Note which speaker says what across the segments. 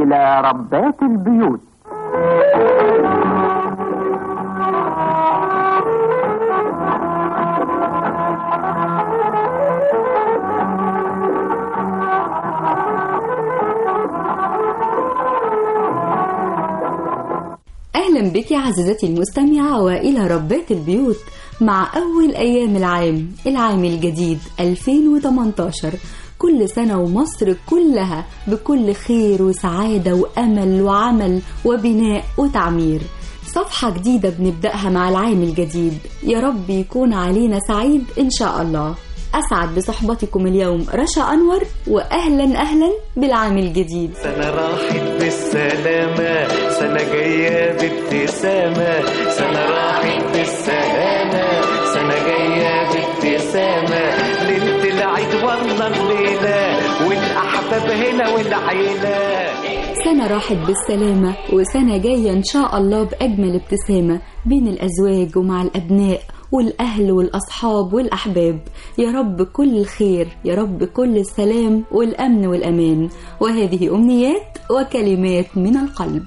Speaker 1: وإلى ربات البيوت
Speaker 2: أهلا بك عزيزتي المستمعة وإلى ربات البيوت مع أول أيام العام العام الجديد 2018 كل سنة ومصر كلها بكل خير وسعادة وأمل وعمل وبناء وتعمير صفحة جديدة بنبدأها مع العام الجديد يا رب يكون علينا سعيد إن شاء الله أسعد بصحبتكم اليوم رشا أنور وأهلا أهلا بالعام الجديد
Speaker 3: سنة راحت بالسلامة سنة جاية بابتسامة سنة راحت بالسلامة سنة جاية بابتسامة ليلة العيد والله الليلة والأحباب هنا والعيلة
Speaker 2: سنة راحت بالسلامة وسنة جاية إن شاء الله بأجمل ابتسامة بين الأزواج ومع الأبناء والأهل والأصحاب والأحباب يا رب كل الخير يا رب كل السلام والأمن والأمان وهذه أمنيات وكلمات من القلب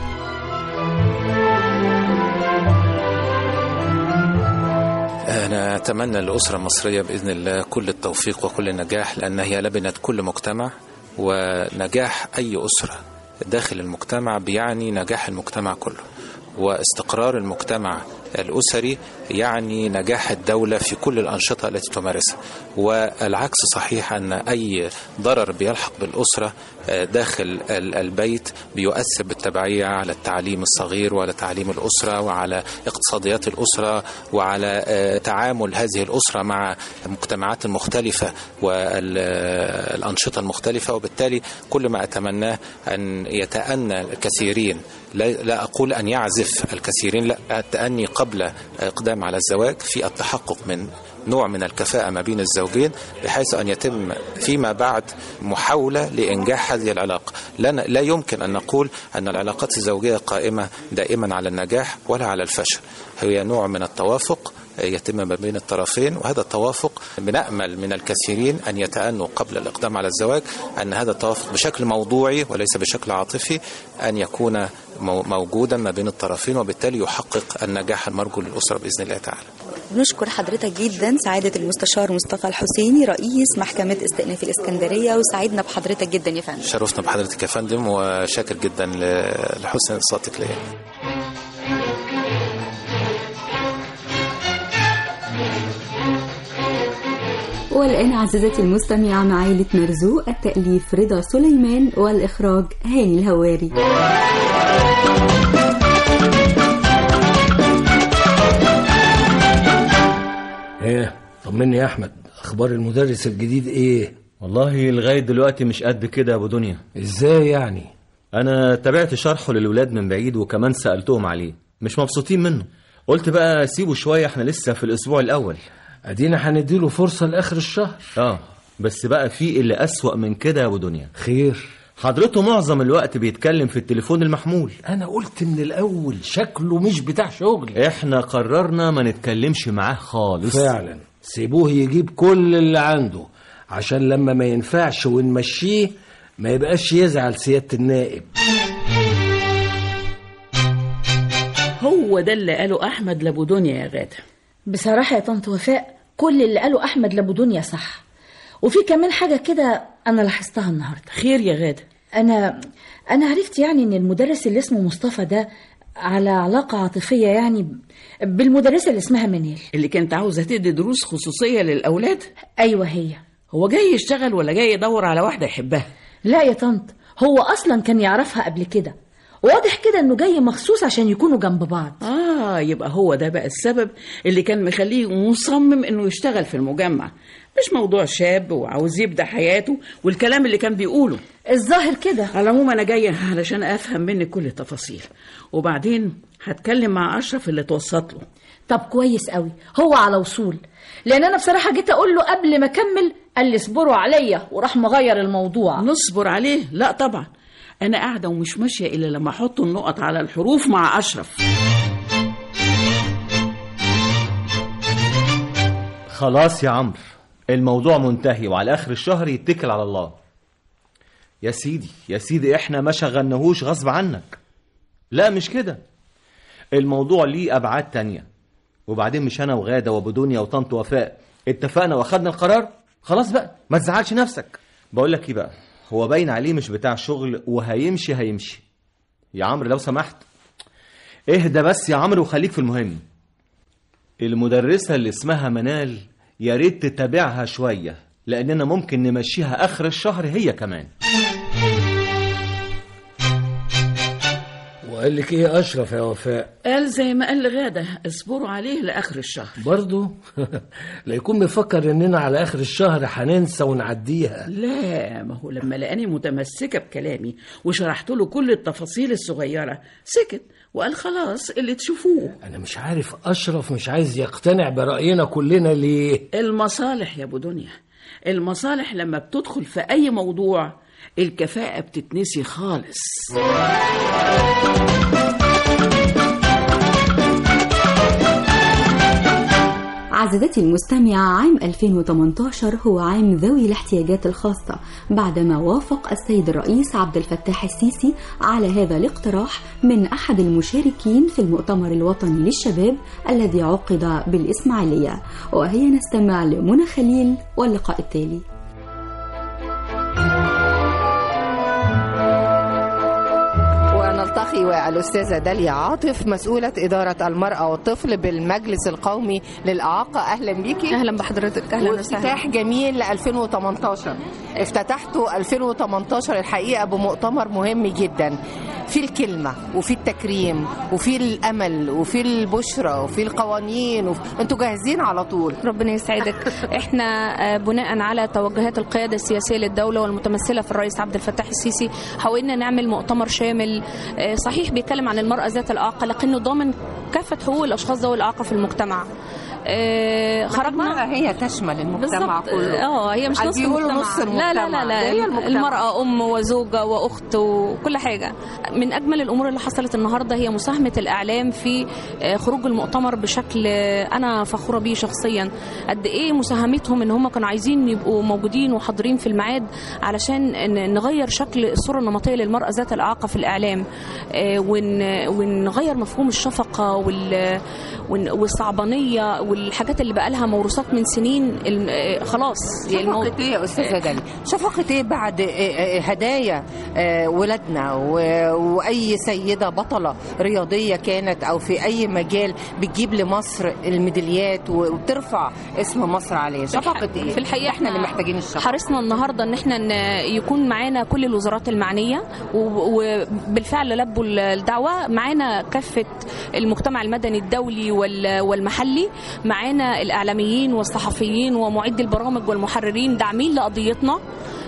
Speaker 4: أنا أتمنى للأسرة المصرية بإذن الله كل التوفيق وكل النجاح لأن هي لبنة كل مجتمع ونجاح أي أسرة داخل المجتمع بيعني نجاح المجتمع كله واستقرار المجتمع الأسري يعني نجاح الدولة في كل الأنشطة التي تمارسها والعكس صحيح أن أي ضرر بيلحق بالأسرة داخل البيت بيؤثر بالتبعية على التعليم الصغير وعلى تعليم الأسرة وعلى اقتصاديات الأسرة وعلى تعامل هذه الأسرة مع المجتمعات المختلفة والأنشطة المختلفة وبالتالي كل ما أتمناه أن يتأنى الكثيرين لا, لا أقول أن يعزف الكثيرين لا التأني قبل إقدام على الزواج في التحقق من نوع من الكفاءة ما بين الزوجين بحيث أن يتم فيما بعد محاولة لإنجاح هذه العلاقة لا, لا يمكن أن نقول أن العلاقات الزوجية قائمة دائما على النجاح ولا على الفشل هي نوع من التوافق يتم ما بين الطرفين وهذا التوافق بنأمل من الكثيرين أن يتأنوا قبل الإقدام على الزواج أن هذا التوافق بشكل موضوعي وليس بشكل عاطفي أن يكون موجودا ما بين الطرفين وبالتالي يحقق النجاح المرجو للأسرة بإذن الله تعالى
Speaker 5: نشكر حضرتك جدا سعادة المستشار مصطفى الحسيني رئيس محكمة استئناف الإسكندرية وسعدنا بحضرتك جدا يا فندم
Speaker 4: شرفنا بحضرتك يا فندم وشاكر جدا لحسن اتصالك ليا
Speaker 2: والآن عزيزتي المستمعة مع عائلة مرزوق التأليف رضا سليمان والإخراج هاني الهواري
Speaker 6: ايه طمني يا احمد اخبار المدرس الجديد ايه
Speaker 7: والله لغاية دلوقتي مش قد كده يا ابو دنيا
Speaker 6: ازاي يعني
Speaker 7: انا تابعت شرحه للولاد من بعيد وكمان سألتهم عليه مش مبسوطين منه قلت بقى سيبه شوية احنا لسه في الاسبوع الاول
Speaker 6: ادينا هنديله فرصة لاخر الشهر
Speaker 7: اه بس بقى في اللي اسوأ من كده يا ابو دنيا
Speaker 6: خير
Speaker 7: حضرته معظم الوقت بيتكلم في التليفون المحمول
Speaker 6: انا قلت من الاول شكله مش بتاع شغل
Speaker 7: احنا قررنا ما نتكلمش معاه خالص
Speaker 6: فعلا سيبوه يجيب كل اللي عنده عشان لما ما ينفعش ونمشيه ما يبقاش يزعل سيادة النائب
Speaker 8: هو ده اللي قاله احمد لابو دنيا يا غاده
Speaker 9: بصراحة يا طنط وفاء كل اللي قاله أحمد لأبو دنيا صح وفي كمان حاجة كده أنا لاحظتها النهاردة
Speaker 8: خير يا غاده
Speaker 9: أنا أنا عرفت يعني إن المدرس اللي اسمه مصطفى ده على علاقة عاطفية يعني بالمدرسة اللي اسمها منيل
Speaker 8: اللي كانت عاوزه تدي دروس خصوصيه للاولاد
Speaker 9: أيوة هي
Speaker 8: هو جاي يشتغل ولا جاي يدور على واحده يحبها
Speaker 9: لا يا طنط هو أصلا كان يعرفها قبل كده واضح كده إنه جاي مخصوص عشان يكونوا جنب بعض
Speaker 8: اه يبقى هو ده بقى السبب اللي كان مخليه مصمم انه يشتغل في المجمع مش موضوع شاب وعاوز يبدا حياته والكلام اللي كان بيقوله
Speaker 9: الظاهر كده
Speaker 8: على العموم انا جايه علشان افهم منك كل التفاصيل وبعدين هتكلم مع اشرف اللي توسط له
Speaker 9: طب كويس قوي هو على وصول لأن أنا بصراحة جيت أقول له قبل ما أكمل قال لي اصبروا عليا وراح مغير الموضوع
Speaker 8: نصبر عليه لا طبعا انا قاعده ومش ماشيه الا لما احط النقط على الحروف مع اشرف
Speaker 7: خلاص يا عمرو الموضوع منتهي وعلى اخر الشهر يتكل على الله يا سيدي يا سيدي احنا ما شغلناهوش غصب عنك لا مش كده الموضوع ليه ابعاد تانية وبعدين مش انا وغاده وابو دنيا وطنط وفاء اتفقنا واخدنا القرار خلاص بقى ما تزعلش نفسك بقول لك ايه بقى هو باين عليه مش بتاع شغل وهيمشي هيمشي يا عمرو لو سمحت اهدى بس يا عمرو وخليك في المهم المدرسة اللي اسمها منال يا ريت تتابعها شوية لأننا ممكن نمشيها آخر الشهر هي كمان
Speaker 6: وقال لك ايه اشرف يا وفاء
Speaker 8: قال زي ما قال لغادة اصبروا عليه لآخر الشهر
Speaker 6: برضه لا يكون مفكر اننا على اخر الشهر هننسى ونعديها
Speaker 8: لا ما هو لما لقاني متمسكة بكلامي وشرحت له كل التفاصيل الصغيرة سكت وقال خلاص اللي تشوفوه
Speaker 6: انا مش عارف اشرف مش عايز يقتنع براينا كلنا ليه
Speaker 8: المصالح يا ابو دنيا المصالح لما بتدخل في اي موضوع الكفاءة بتتنسي خالص
Speaker 2: عزيزتي المستمعة عام 2018 هو عام ذوي الاحتياجات الخاصة بعدما وافق السيد الرئيس عبد الفتاح السيسي على هذا الاقتراح من أحد المشاركين في المؤتمر الوطني للشباب الذي عقد بالإسماعيلية وهي نستمع لمنى خليل واللقاء التالي
Speaker 10: ونلتقي والأستاذة داليا عاطف مسؤولة إدارة المرأة والطفل بالمجلس القومي للإعاقة أهلا بيكي
Speaker 11: اهلا بحضرتك اهلا وسهلا
Speaker 10: وافتتاح جميل ل 2018 افتتحتوا 2018 الحقيقة بمؤتمر مهم جدا في الكلمة وفي التكريم وفي الأمل وفي البشرة وفي القوانين وفي... انتوا جاهزين على طول
Speaker 11: ربنا يسعدك احنا آه، بناء على توجهات القياده السياسيه للدوله والمتمثله في الرئيس عبد الفتاح السيسي حاولنا نعمل مؤتمر شامل آه، صحيح بيتكلم عن المراه ذات الاعاقه لكنه ضامن كافه حقوق الاشخاص ذوي الاعاقه في المجتمع آه، خرجنا
Speaker 10: المرأة هي تشمل المجتمع
Speaker 11: بالظبط.
Speaker 10: كله
Speaker 11: اه هي مش
Speaker 10: عايز
Speaker 11: نص
Speaker 10: بيقولوا
Speaker 11: المجتمع
Speaker 10: نص المجتمع
Speaker 11: لا لا لا, لا.
Speaker 10: هي المجتمع.
Speaker 11: المرأة أم وزوجة وأخت وكل حاجة من أجمل الأمور اللي حصلت النهاردة هي مساهمة الإعلام في آه، خروج المؤتمر بشكل آه، أنا فخورة بيه شخصيا قد إيه مساهمتهم إن هم كانوا عايزين يبقوا موجودين وحاضرين في الميعاد علشان ن- نغير شكل الصورة النمطية للمرأة ذات الإعاقة في الإعلام آه، ون- ونغير مفهوم الشفقة وال وال- والصعبانية والحاجات اللي بقى لها موروثات من سنين الم- آه، خلاص يعني المو-
Speaker 10: شفقة ايه يا استاذة دالي؟ شفقة ايه بعد آه، آه، هدايا آه، ولادنا و- واي سيدة بطلة رياضية كانت او في اي مجال بتجيب لمصر الميداليات وبترفع اسم مصر عليه شفقة ايه؟
Speaker 11: في الحقيقه
Speaker 10: احنا اللي محتاجين الشفقة
Speaker 11: حرصنا النهارده ان احنا ن- يكون معانا كل الوزارات المعنيه و- وبالفعل لبوا الدعوه معانا كافه المجتمع المدني الدولي وال- والمحلي معانا الاعلاميين والصحفيين ومعدي البرامج والمحررين داعمين لقضيتنا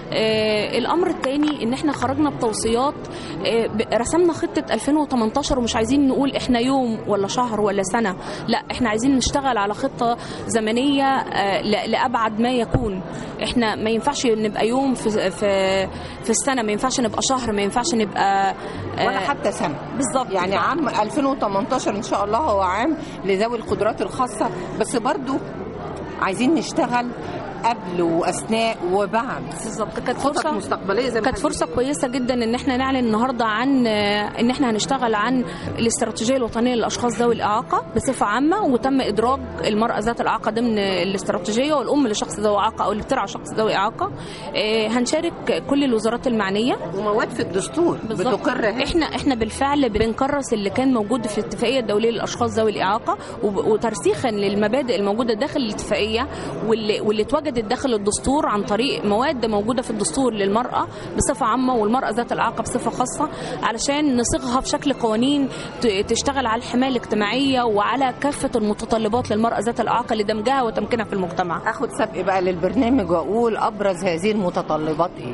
Speaker 11: آه الامر الثاني ان احنا خرجنا بتوصيات آه ب- رسمنا خطه 2018 ومش عايزين نقول احنا يوم ولا شهر ولا سنه لا احنا عايزين نشتغل على خطه زمنيه آه ل- لابعد ما يكون احنا ما ينفعش نبقى يوم في في في السنه ما ينفعش نبقى شهر ما ينفعش نبقى آه
Speaker 10: ولا حتى سنة
Speaker 11: بالظبط
Speaker 10: يعني عام 2018 ان شاء الله هو عام لذوي القدرات الخاصة بس برضو عايزين نشتغل قبل واثناء وبعد
Speaker 11: بالظبط كانت
Speaker 10: خطط
Speaker 11: فرصه
Speaker 10: مستقبليه زي ما
Speaker 11: كانت فرصه كويسه جدا ان احنا نعلن النهارده عن آه، ان احنا هنشتغل عن الاستراتيجيه الوطنيه للاشخاص ذوي الاعاقه بصفه عامه وتم ادراج المراه ذات الاعاقه ضمن الاستراتيجيه والام لشخص ذوي اعاقه او اللي بترعى شخص ذوي اعاقه آه، هنشارك كل الوزارات المعنيه
Speaker 10: ومواد في الدستور
Speaker 11: بالظبط.
Speaker 10: بتقر هذا.
Speaker 11: احنا احنا بالفعل بنكرس اللي كان موجود في الاتفاقيه الدوليه للاشخاص ذوي الاعاقه وب- وترسيخا للمبادئ الموجوده داخل الاتفاقيه واللي واللي اتوجدت داخل الدستور عن طريق مواد موجوده في الدستور للمراه بصفه عامه والمراه ذات الاعاقه بصفه خاصه علشان نصيغها بشكل قوانين ت- تشتغل على الحمايه الاجتماعيه وعلى كافه المتطلبات للمراه ذات الاعاقه لدمجها وتمكينها في المجتمع
Speaker 10: اخد سبق بقى للبرنامج واقول ابرز هذه المتطلبات ايه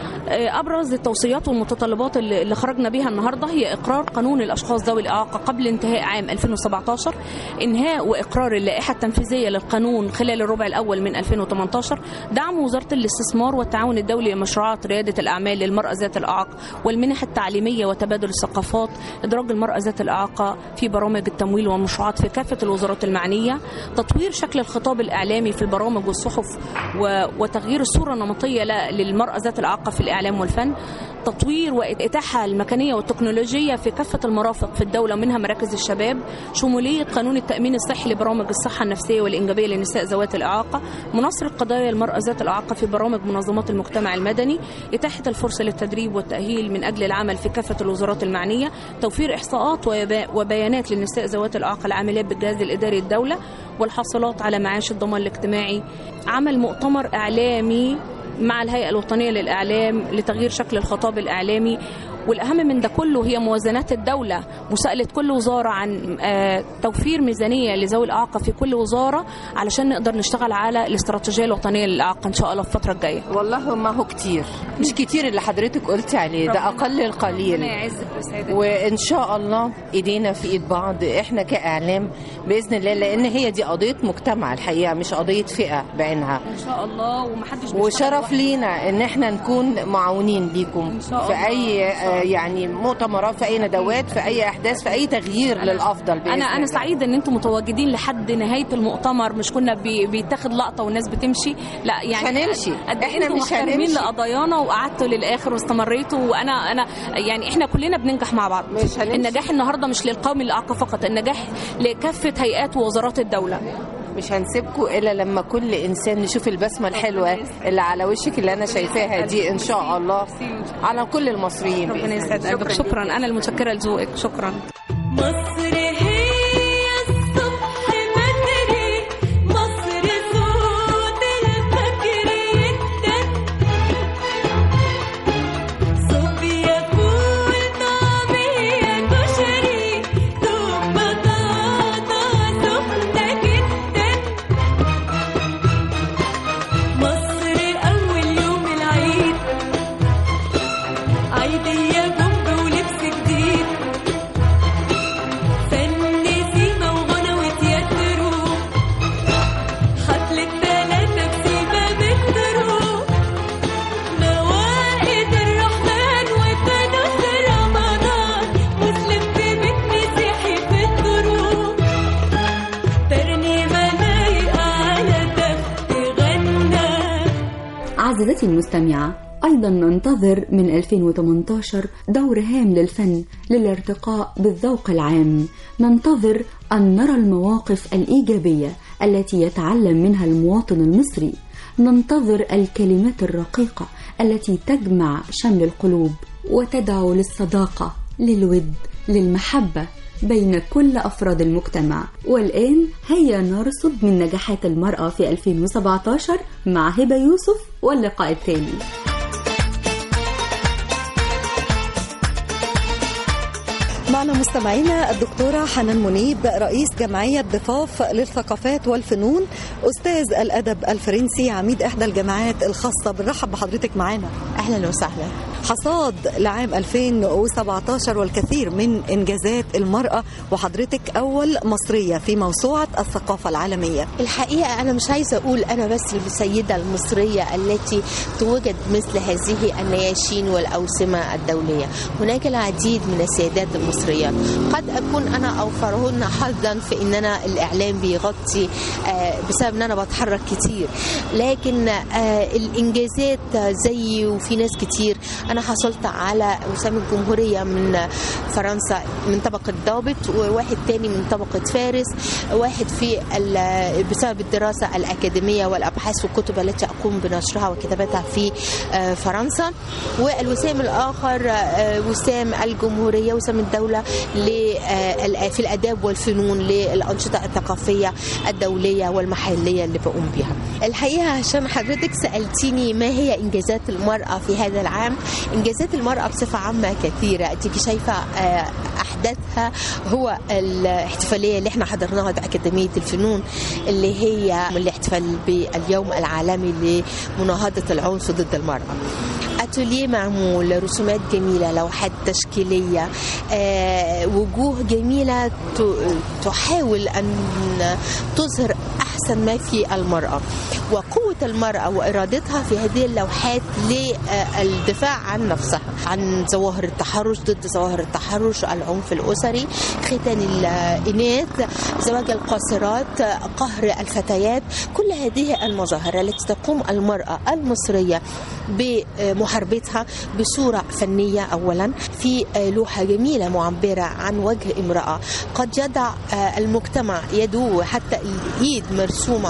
Speaker 11: ابرز التوصيات والمتطلبات اللي اللي خرجنا بيها النهارده هي اقرار قانون الاشخاص ذوي الاعاقه قبل انتهاء عام 2017 انهاء واقرار اللائحه التنفيذيه للقانون خلال الربع الاول من 2018 دعم وزاره الاستثمار والتعاون الدولي لمشروعات رياده الاعمال للمراه ذات الاعاقه والمنح التعليميه وتبادل الثقافات ادراج المراه ذات الاعاقه في برامج التمويل والمشروعات في كافه الوزارات المعنيه تطوير شكل الخطاب الاعلامي في البرامج والصحف و- وتغيير الصوره النمطيه ل- للمراه ذات الاعاقه في الاعلام الإعلام والفن تطوير وإتاحة المكانية والتكنولوجية في كافة المرافق في الدولة منها مراكز الشباب شمولية قانون التأمين الصحي لبرامج الصحة النفسية والإنجابية للنساء ذوات الإعاقة مناصرة قضايا المرأة ذات الإعاقة في برامج منظمات المجتمع المدني إتاحة الفرصة للتدريب والتأهيل من أجل العمل في كافة الوزارات المعنية توفير إحصاءات ويبا- وبيانات للنساء ذوات الإعاقة العاملات بالجهاز الإداري الدولة والحاصلات على معاش الضمان الاجتماعي عمل مؤتمر إعلامي مع الهيئة الوطنية للإعلام لتغيير شكل الخطاب الإعلامي والأهم من ده كله هي موازنات الدولة مساءلة كل وزارة عن آه، توفير ميزانية لذوي الإعاقة في كل وزارة علشان نقدر نشتغل على الاستراتيجية الوطنية للإعاقة إن شاء الله في الفترة الجاية
Speaker 10: والله ما هو كتير مش كتير اللي حضرتك قلتي عليه ده اقل القليل وان شاء الله ايدينا في ايد بعض احنا كاعلام باذن الله لان هي دي قضيه مجتمع الحقيقه مش قضيه فئه بعينها
Speaker 11: إن شاء الله ومحدش بيشتغل
Speaker 10: وشرف لينا ان احنا نكون معاونين ليكم
Speaker 11: شاء
Speaker 10: في
Speaker 11: الله.
Speaker 10: اي آه، يعني مؤتمرات في اي ندوات في اي احداث في اي تغيير للافضل بإذن
Speaker 11: انا انا
Speaker 10: الله.
Speaker 11: سعيده ان انتم متواجدين لحد نهايه المؤتمر مش كنا بي بيتاخد لقطه والناس بتمشي لا يعني
Speaker 10: هنمشي.
Speaker 11: قد
Speaker 10: إحنا
Speaker 11: إحنا
Speaker 10: مش
Speaker 11: مش محترمين
Speaker 10: هنمشي.
Speaker 11: لقضايانا وقعدتوا للاخر واستمريتوا وانا انا يعني احنا كلنا بننجح مع بعض
Speaker 10: مش هنمشي.
Speaker 11: النجاح النهارده مش للقوم الاعاقه فقط النجاح لكافه هيئات ووزارات الدوله
Speaker 10: مش هنسيبكم الا لما كل انسان نشوف البسمه الحلوه اللي على وشك اللي انا شايفاها دي ان شاء الله على كل المصريين
Speaker 11: ربنا
Speaker 10: بإذن
Speaker 11: يسعد
Speaker 10: الله.
Speaker 11: قلبك شكرا انا المتشكره لذوقك شكرا
Speaker 12: مصر هي الصبح بدري مصر صوت الفجر يدن صوبيا فول طعمية كشري دوب بطاطا سخنة جدا مصر أول يوم العيد عيدية بومب ولبس جديد فن سيما وغنى وتياترو حفلة تلاتة بسيما مترو موائد الرحمن وفانوس رمضان مسلم في بيت مسيحي في الدروب ترنيمة لايقة على تخت غنى
Speaker 2: عزيزتي المستمعة أيضا ننتظر من 2018 دور هام للفن للارتقاء بالذوق العام ننتظر أن نرى المواقف الإيجابية التي يتعلم منها المواطن المصري ننتظر الكلمات الرقيقة التي تجمع شمل القلوب وتدعو للصداقة للود للمحبة بين كل أفراد المجتمع والآن هيا نرصد من نجاحات المرأة في 2017 مع هبة يوسف واللقاء التالي
Speaker 13: معنا مستمعينا الدكتورة حنان منيب رئيس جمعية ضفاف للثقافات والفنون أستاذ الأدب الفرنسي عميد إحدى الجامعات الخاصة بنرحب بحضرتك معنا
Speaker 14: أهلا وسهلا
Speaker 13: حصاد لعام 2017 والكثير من إنجازات المرأة وحضرتك أول مصرية في موسوعة الثقافة العالمية
Speaker 14: الحقيقة أنا مش عايزة أقول أنا بس السيدة المصرية التي توجد مثل هذه النياشين والأوسمة الدولية هناك العديد من السيدات المصريات قد أكون أنا أوفرهن حظا في أن أنا الإعلام بيغطي آه، بسبب أن أنا بتحرك كتير لكن آه، الإنجازات زي وفي ناس كتير أنا حصلت على وسام الجمهورية من فرنسا من طبقة ضابط وواحد تاني من طبقة فارس واحد في ال- بسبب الدراسة الأكاديمية والأبحاث والكتب التي أقوم بنشرها وكتابتها في آه، فرنسا والوسام الآخر آه، وسام الجمهورية وسام الدولة ل- آه، في الآداب والفنون للأنشطة الثقافية الدولية والمحلية اللي بقوم بها الحقيقة عشان حضرتك سألتيني ما هي إنجازات المرأة في هذا العام إنجازات المرأة بصفة عامة كثيرة أنت شايفة آه، أحدثها هو الاحتفالية اللي احنا حضرناها بأكاديمية الفنون اللي هي الاحتفال باليوم العالمي لمناهضة العنف ضد المرأة اتوليه معمول رسومات جميله لوحات تشكيليه آه، وجوه جميله ت- تحاول ان تظهر احسن ما في المراه وقوه المراه وارادتها في هذه اللوحات للدفاع عن نفسها عن ظواهر التحرش ضد ظواهر التحرش العنف الاسري ختان الاناث زواج القاصرات قهر الفتيات كل هذه المظاهر التي تقوم المراه المصريه بمحاربتها بصورة فنية أولا في آه، لوحة جميلة معبرة عن وجه امرأة قد يضع آه، المجتمع يده حتى الإيد مرسومة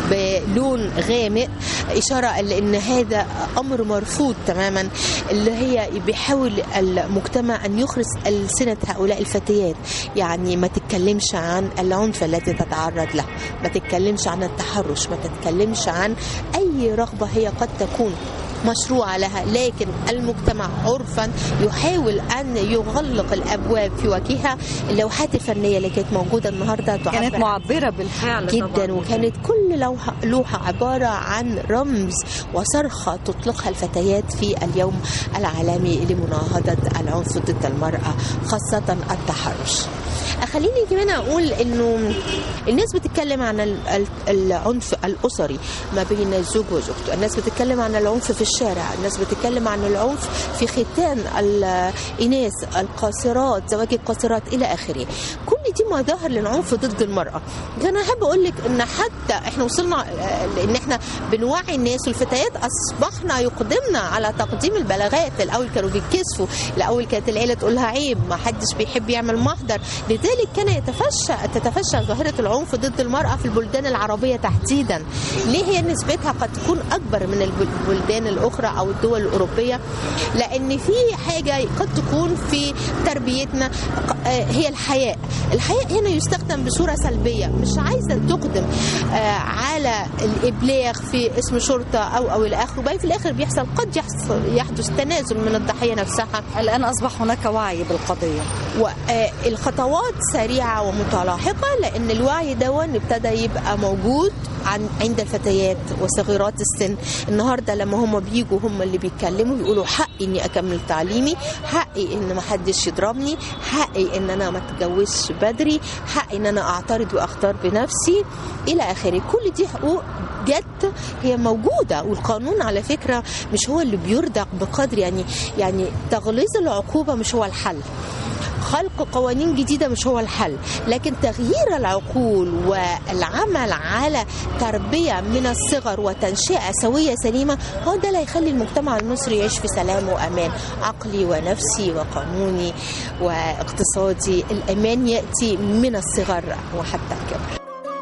Speaker 14: بلون غامق إشارة لأن هذا أمر مرفوض تماما اللي هي بيحاول المجتمع أن يخرس ألسنة هؤلاء الفتيات يعني ما تتكلمش عن العنف الذي تتعرض له ما تتكلمش عن التحرش ما تتكلمش عن أي رغبة هي قد تكون مشروعة لها لكن المجتمع عرفا يحاول أن يغلق الأبواب في وجهها اللوحات الفنية اللي كانت موجودة النهاردة تعبر
Speaker 13: كانت معبرة بالفعل
Speaker 14: جدا
Speaker 13: طبعاً.
Speaker 14: وكانت كل لوحة, لوحة عبارة عن رمز وصرخة تطلقها الفتيات في اليوم العالمي لمناهضة العنف ضد المرأة خاصة التحرش خليني كمان اقول انه الناس بتتكلم عن ال- ال- العنف الاسري ما بين الزوج وزوجته الناس بتتكلم عن العنف في الشارع الناس بتتكلم عن العنف في ختان الاناث القاصرات زواج القاصرات الى اخره كل دي مظاهر للعنف ضد المراه انا احب اقول لك ان حتى احنا وصلنا آه، لان احنا بنوعي الناس والفتيات اصبحنا يقدمنا على تقديم البلاغات الاول كانوا بيتكسفوا الاول كانت العيله تقول لها عيب ما حدش بيحب يعمل محضر لذلك كان يتفشى تتفشى ظاهره العنف ضد المراه في البلدان العربيه تحديدا ليه هي نسبتها قد تكون اكبر من الب- البلدان الاخرى او الدول الاوروبيه لان في حاجه قد تكون في تربيتنا ق- آه، هي الحياء الحياء هنا يستخدم بصوره سلبيه مش عايزه تقدم آه، على الابلاغ في اسم شرطه او او الى اخره وبعدين في الاخر بيحصل قد يحصل يحدث تنازل من الضحيه نفسها
Speaker 13: الان اصبح هناك وعي بالقضيه
Speaker 14: والخطوات سريعه ومتلاحقه لان الوعي ده ابتدى يبقى موجود عن عند الفتيات وصغيرات السن النهارده لما هم بيجوا هم اللي بيتكلموا يقولوا حقي اني اكمل تعليمي حقي ان ما حدش يضربني حقي ان انا ما اتجوزش بدري حقي ان انا اعترض واختار بنفسي الى اخره كل دي حقوق جت هي موجوده والقانون على فكره مش هو اللي بيردق بقدر يعني يعني تغليظ العقوبه مش هو الحل خلق قوانين جديدة مش هو الحل لكن تغيير العقول والعمل على تربية من الصغر وتنشئة سوية سليمة هو ده اللي هيخلي المجتمع المصري يعيش في سلام وأمان عقلي ونفسي وقانوني واقتصادي الأمان يأتي من الصغر وحتى الكبر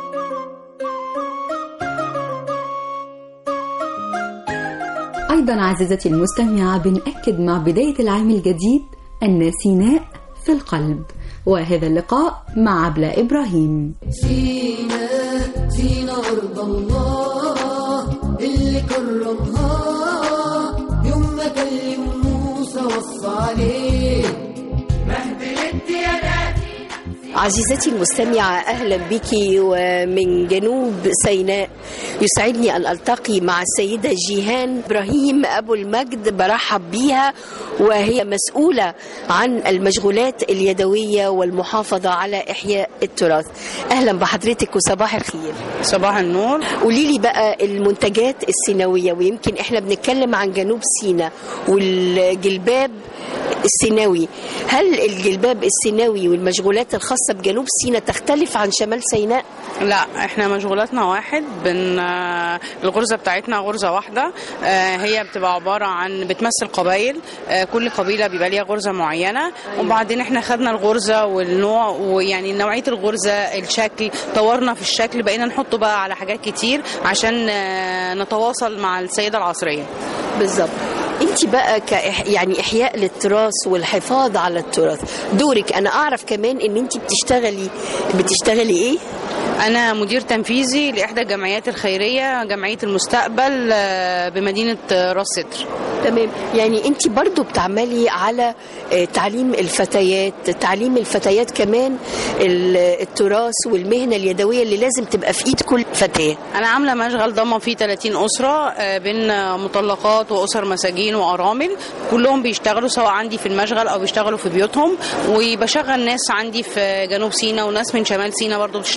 Speaker 2: أيضا عزيزتي المستمعة بنأكد مع بداية العام الجديد أن سيناء في القلب وهذا اللقاء مع عبلة إبراهيم
Speaker 12: سينا سينا أرض الله اللي كرمها يوم ما كلم موسى وصى عليه مهد الامتيازات
Speaker 15: عزيزتي المستمعة أهلا بك ومن جنوب سيناء يسعدني أن ألتقي مع السيدة جيهان إبراهيم أبو المجد برحب بيها وهي مسؤولة عن المشغولات اليدوية والمحافظة على إحياء التراث أهلا بحضرتك وصباح الخير
Speaker 16: صباح النور
Speaker 15: قولي لي بقى المنتجات السيناوية ويمكن احنا بنتكلم عن جنوب سيناء والجلباب السيناوي هل الجلباب السيناوي والمشغولات الخاصة بجنوب سيناء تختلف عن شمال سيناء؟
Speaker 16: لا احنا مشغولاتنا واحد بن آه، الغرزه بتاعتنا غرزه واحده آه، هي بتبقى عباره عن بتمثل قبائل آه، كل قبيله بيبقى ليها غرزه معينه وبعدين احنا خدنا الغرزه والنوع ويعني نوعيه الغرزه الشكل طورنا في الشكل بقينا نحطه بقى على حاجات كتير عشان آه، نتواصل مع السيده العصريه
Speaker 15: بالظبط انت بقى كإح... يعني احياء للتراث والحفاظ على التراث دورك انا اعرف كمان ان انت بتشتغلي بتشتغلي ايه
Speaker 16: انا مدير تنفيذي لاحدى الجمعيات الخيريه جمعيه المستقبل آه، بمدينه آه، راس سدر
Speaker 15: تمام يعني انت برضو بتعملي على آه، تعليم الفتيات تعليم الفتيات كمان ال- التراث والمهنة اليدوية اللي لازم تبقى في ايد كل فتاة
Speaker 16: انا عامله مشغل ضمه فيه 30 اسره آه، بين آه، مطلقات واسر مساجين وارامل كلهم بيشتغلوا سواء عندي في المشغل او بيشتغلوا في بيوتهم وبشغل ناس عندي في جنوب سيناء وناس من شمال سيناء برضو بتشتغل معايا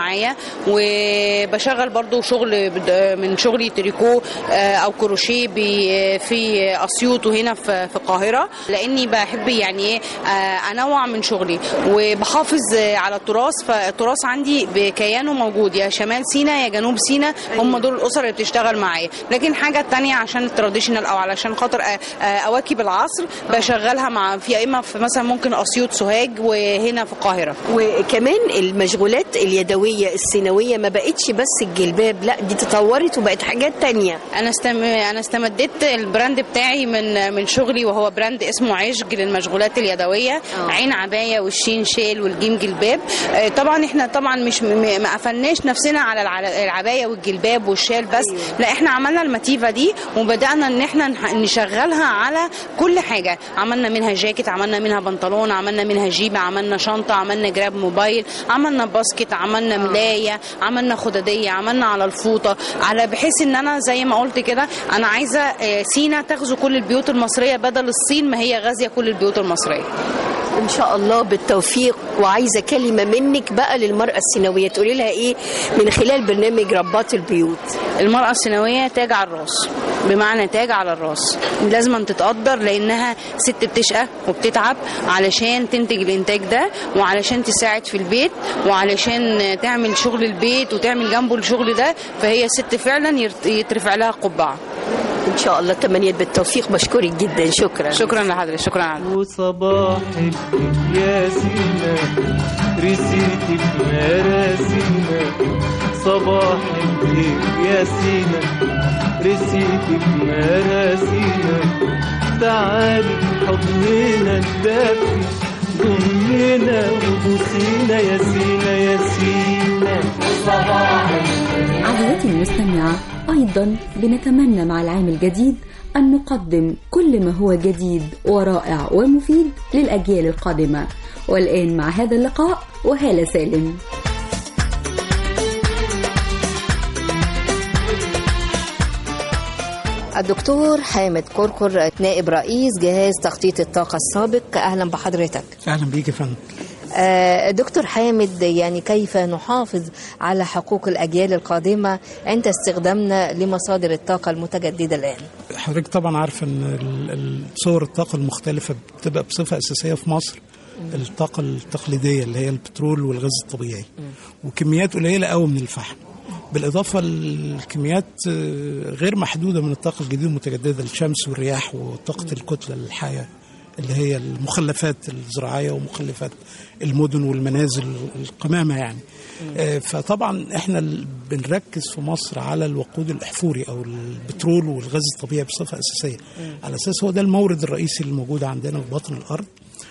Speaker 16: معايا وبشغل برضو شغل بد- من شغلي تريكو آه، او كروشيه بي- في اسيوط وهنا في في القاهره لاني بحب يعني ايه آه، انوع من شغلي وبحافظ آه، على التراث فالتراث عندي بكيانه موجود يا شمال سينا يا جنوب سينا هم دول الاسر اللي بتشتغل معايا لكن حاجه تانية عشان التراديشنال او علشان خاطر آه، آه، اواكب العصر بشغلها مع في اما في مثلا ممكن اسيوط سوهاج وهنا في القاهره
Speaker 15: وكمان المشغولات اليدوية السينوية ما بقتش بس الجلباب لا دي تطورت وبقت حاجات تانية
Speaker 16: انا استم... انا استمدت البراند بتاعي من من شغلي وهو براند اسمه عشق للمشغولات اليدويه
Speaker 15: آه.
Speaker 16: عين عبايه والشين شيل والجيم جلباب آه، طبعا احنا طبعا مش م- ما قفلناش نفسنا على الع- العبايه والجلباب والشال بس لا احنا عملنا الماتيفا دي وبدانا ان احنا نح- نشغلها على كل حاجه عملنا منها جاكيت عملنا منها بنطلون عملنا منها جيبه عملنا شنطه عملنا جراب موبايل عملنا باسكت عملنا ملايه عملنا خداديه عملنا على الفوطه على بحيث ان انا زي ما قلت كده انا عايزه آه، سينا تغزو كل البيوت المصريه بدل الصين ما هي غازيه كل البيوت المصريه
Speaker 15: ان شاء الله بالتوفيق وعايزة كلمة منك بقى للمرأة السينوية تقولي لها ايه من خلال برنامج ربات البيوت
Speaker 16: المرأة السينوية تاج على الراس بمعنى تاج على الراس لازم تتقدر لانها ست بتشقى وبتتعب علشان تنتج الانتاج ده وعلشان تساعد في البيت وعلشان تعمل شغل البيت وتعمل جنبه الشغل ده فهي ست فعلا يرت- يترفع لها قبعه
Speaker 15: ان شاء الله تمنيت بالتوفيق بشكرك جدا شكرا
Speaker 16: شكرا لحضرتك شكرا على
Speaker 3: وصباحك يا سينا رسيتي بمراسينا صباحك يا سينا رسيتي بمراسينا تعالي حضننا الدافي ضمنا وبوسينا يا سينا يا سينا
Speaker 2: عزيزتي المستمعة أيضا بنتمنى مع العام الجديد أن نقدم كل ما هو جديد ورائع ومفيد للأجيال القادمة والآن مع هذا اللقاء وهالة سالم
Speaker 15: الدكتور حامد كركر نائب رئيس جهاز تخطيط الطاقة السابق أهلا بحضرتك
Speaker 17: اهلا بيك يا فندم
Speaker 15: آه، دكتور حامد يعني كيف نحافظ على حقوق الأجيال القادمة عند استخدامنا لمصادر الطاقة المتجددة الآن
Speaker 17: حضرتك طبعا عارفه ان ال- ال- صور الطاقه المختلفه بتبقى بصفه اساسيه في مصر الطاقه التقليديه اللي هي البترول والغاز الطبيعي وكميات قليله قوي من الفحم بالاضافه لكميات آه، غير محدوده من الطاقه الجديده المتجدده الشمس والرياح وطاقه الكتله الحيه اللي هي المخلفات الزراعيه ومخلفات المدن والمنازل القمامه يعني آه، فطبعا احنا ال- بنركز في مصر على الوقود الاحفوري او البترول والغاز الطبيعي بصفه اساسيه على اساس هو ده المورد الرئيسي اللي موجود عندنا في باطن الارض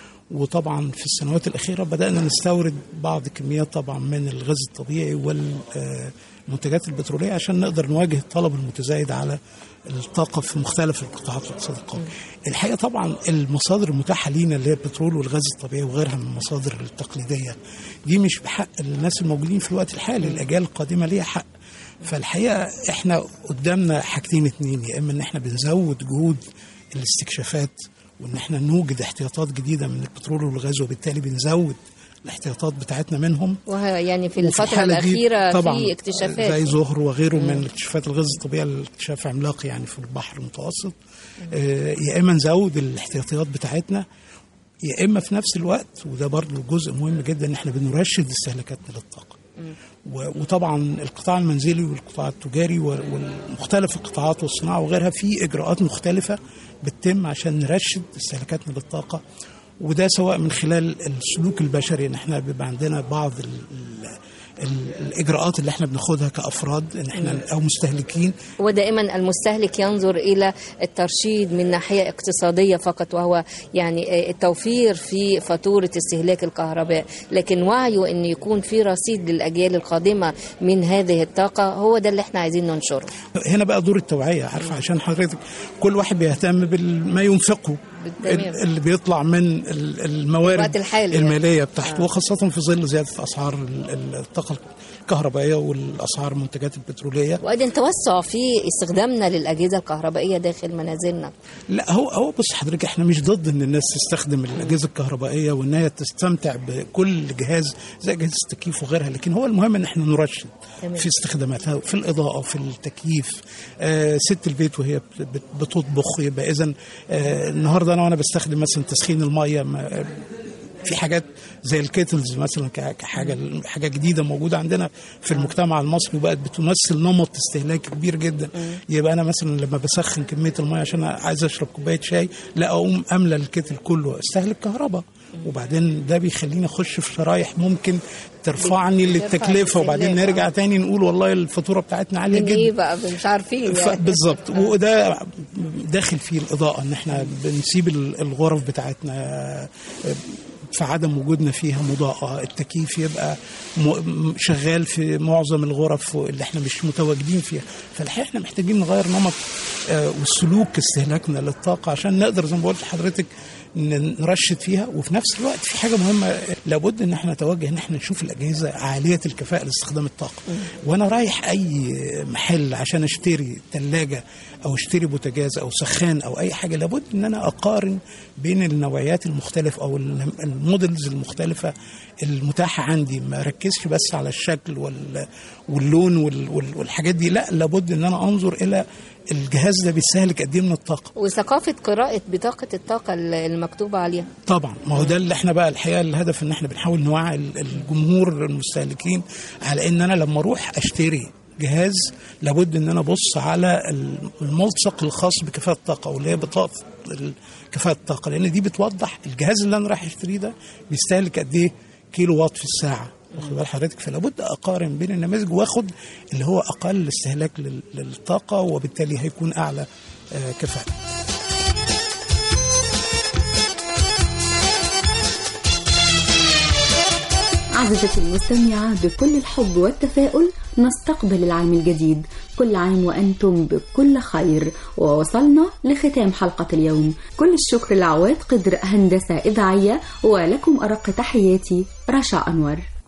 Speaker 17: وطبعا في السنوات الأخيرة بدأنا نستورد بعض كميات طبعا من الغاز الطبيعي والمنتجات البترولية عشان نقدر نواجه الطلب المتزايد على الطاقة في مختلف القطاعات الاقتصاد القومي. الحقيقة طبعا المصادر المتاحة لينا اللي هي البترول والغاز الطبيعي وغيرها من المصادر التقليدية دي مش بحق الناس الموجودين في الوقت الحالي الأجيال القادمة ليها حق فالحقيقة احنا قدامنا حاجتين اتنين يا إما إن احنا بنزود جهود الاستكشافات وان احنا نوجد احتياطات جديده من البترول والغاز وبالتالي بنزود الاحتياطات بتاعتنا منهم
Speaker 15: وهي يعني في
Speaker 17: وفي
Speaker 15: الفترة
Speaker 17: الحالة دي
Speaker 15: الأخيرة
Speaker 17: طبعاً
Speaker 15: في اكتشافات
Speaker 17: زي زهر وغيره من اكتشافات الغاز الطبيعي الاكتشاف عملاق يعني في البحر المتوسط آه، يا اما نزود الاحتياطيات بتاعتنا يا اما في نفس الوقت وده برضه جزء مهم جدا ان احنا بنرشد استهلاكاتنا للطاقه و- وطبعا القطاع المنزلي والقطاع التجاري و- ومختلف القطاعات والصناعه وغيرها في اجراءات مختلفه بتتم عشان نرشد استهلاكاتنا للطاقه وده سواء من خلال السلوك البشري ان احنا بيبقى عندنا بعض ال ال ال الاجراءات اللي احنا بناخدها كافراد ان احنا او مستهلكين
Speaker 15: ودائما المستهلك ينظر إلى الترشيد من ناحية اقتصادية فقط وهو يعني التوفير في فاتورة استهلاك الكهرباء لكن وعيه أن يكون في رصيد للأجيال القادمة من هذه الطاقة هو ده اللي احنا عايزين ننشره
Speaker 17: هنا بقى دور التوعيه عارفه عشان حضرتك كل واحد بيهتم بما ينفقه
Speaker 15: تمام.
Speaker 17: اللي بيطلع من ال- الموارد
Speaker 15: الوقت الحالي يعني.
Speaker 17: الماليه بتاعته
Speaker 15: آه.
Speaker 17: وخاصه في ظل زياده اسعار ال- ال- الطاقه الكهربائيه والاسعار المنتجات البتروليه
Speaker 15: وايضا توسع في استخدامنا للاجهزه الكهربائيه داخل منازلنا
Speaker 17: لا هو هو بص حضرتك احنا مش ضد ان الناس تستخدم الاجهزه الكهربائيه وان هي تستمتع بكل جهاز زي اجهزه التكييف وغيرها لكن هو المهم ان احنا نرشد
Speaker 15: تمام.
Speaker 17: في استخداماتها في الاضاءه في التكييف آه ست البيت وهي بت- بت- بتطبخ يبقى اذا آه النهارده انا وانا بستخدم مثلا تسخين الميه ما- في حاجات زي الكيتلز مثلا ك- كحاجه حاجه جديده موجوده عندنا في المجتمع المصري وبقت بتمثل نمط استهلاك كبير جدا يبقى انا مثلا لما بسخن كميه الميه عشان عايز اشرب كوبايه شاي لا اقوم املى الكيتل كله استهلك كهرباء وبعدين ده بيخليني اخش في شرايح ممكن ترفعني
Speaker 15: ترفع
Speaker 17: للتكلفه وبعدين
Speaker 15: الاستهلاك،
Speaker 17: نرجع تاني نقول والله الفاتوره بتاعتنا عاليه
Speaker 15: من
Speaker 17: جدا
Speaker 15: ايه بقى مش عارفين
Speaker 17: ف-
Speaker 15: يعني
Speaker 17: بالظبط وده داخل فيه الاضاءه ان احنا بنسيب ال- الغرف بتاعتنا في عدم وجودنا فيها مضاءة التكييف يبقى م- شغال في معظم الغرف اللي احنا مش متواجدين فيها فالحقيقة احنا محتاجين نغير نمط آه، وسلوك استهلاكنا للطاقة عشان نقدر زي ما قلت لحضرتك ن- نرشد فيها وفي نفس الوقت في حاجة مهمة لابد ان احنا نتوجه ان احنا نشوف الأجهزة عالية الكفاءة لاستخدام الطاقة وانا رايح اي محل عشان اشتري ثلاجة او اشتري بوتاجاز او سخان او اي حاجة لابد ان انا اقارن بين النوعيات المختلفة او ال- المودلز المختلفة المتاحة عندي ما ركزش بس على الشكل وال- واللون وال- وال- والحاجات دي لا لابد ان انا انظر الى الجهاز ده بيستهلك قد ايه من الطاقة
Speaker 15: وثقافه قراءه بطاقه الطاقه المكتوبه عليها
Speaker 17: طبعا ما هو ده اللي احنا بقى الحقيقه الهدف ان احنا بنحاول نوعي ال- الجمهور المستهلكين على ان انا لما اروح اشتري جهاز لابد ان انا ابص على الملصق الخاص بكفاءه الطاقه واللي هي بطاقه ال- كفاءه الطاقه لان دي بتوضح الجهاز اللي انا رايح اشتريه ده بيستهلك قد ايه كيلو وات في الساعه واخد بال حضرتك فلابد اقارن بين النماذج واخد اللي هو اقل استهلاك لل- للطاقه وبالتالي هيكون اعلى آه، كفاءه
Speaker 2: عزيزتي المستمعة بكل الحب والتفاؤل نستقبل العام الجديد كل عام وأنتم بكل خير ووصلنا لختام حلقة اليوم كل الشكر لعواد قدر هندسة إذاعية ولكم أرق تحياتي رشا أنور